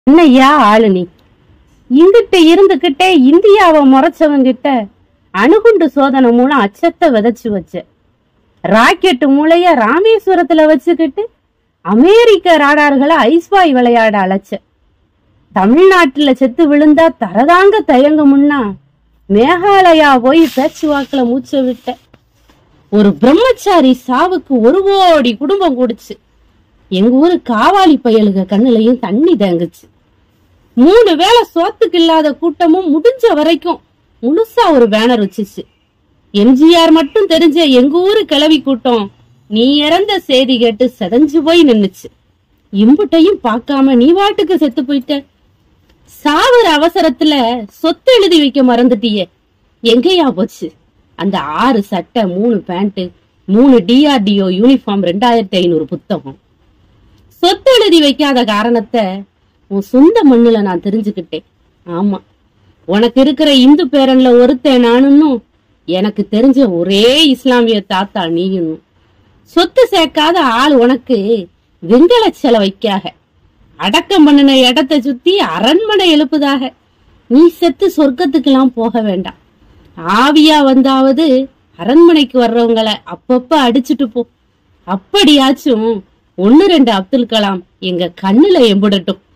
என்னய்யா ஆளு நீ இங்கிட்ட இருந்துகிட்டே இந்தியாவை முறைச்சவங்கிட்ட அணுகுண்டு சோதனை மூலம் அச்சத்தை விதைச்சு வச்ச ராக்கெட் மூளைய ராமேஸ்வரத்துல வச்சுக்கிட்டு அமெரிக்க ராடார்களை ஐஸ்பாய் விளையாட அழைச்ச தமிழ்நாட்டுல செத்து விழுந்தா தரதாங்க தயங்குமுன்னா மேகாலயா போய் பேச்சுவாக்குல மூச்ச விட்ட ஒரு பிரம்மச்சாரி சாவுக்கு ஒரு கோடி குடும்பம் கூடுச்சு எங்க ஊரு காவாலி பயலுக கண்ணுலயும் தண்ணி தேங்குச்சு மூணு வேளை சோத்துக்கு இல்லாத கூட்டமும் முடிஞ்ச வரைக்கும் முழுசா ஒரு பேனர் வச்சுச்சு எம்ஜிஆர் மட்டும் தெரிஞ்ச எங்க ஊரு கிளவி கூட்டம் நீ இறந்த செய்தி கேட்டு செதஞ்சு போய் நின்னுச்சு இம்புட்டையும் பார்க்காம நீ வாட்டுக்கு செத்து போயிட்ட சாவர அவசரத்துல சொத்து எழுதி வைக்க மறந்துட்டியே எங்கேயா போச்சு அந்த ஆறு சட்டை மூணு பேண்ட் மூணு டிஆர்டிஓ யூனிஃபார்ம் ரெண்டாயிரத்தி ஐநூறு புத்தகம் சொத்து எழுதி வைக்காத காரணத்தை உன் சொந்த மண்ணுல நான் தெரிஞ்சுக்கிட்டேன் ஆமா உனக்கு இருக்கிற இந்து பேரன்ல ஒருத்தன் நானுன்னும் எனக்கு தெரிஞ்ச ஒரே இஸ்லாமிய தாத்தா நீயும் சொத்து சேர்க்காத ஆள் உனக்கு வெங்கல சிலை வைக்காக அடக்கம் பண்ணின இடத்தை சுத்தி அரண்மனை எழுப்புதாக நீ செத்து சொர்க்கத்துக்கெல்லாம் போக வேண்டாம் ஆவியா வந்தாவது அரண்மனைக்கு வர்றவங்கள அப்பப்ப அடிச்சுட்டு போ அப்படியாச்சும் ஒன்னு ரெண்டு அப்துல் கலாம் எங்க கண்ணுல எம்புடட்டும்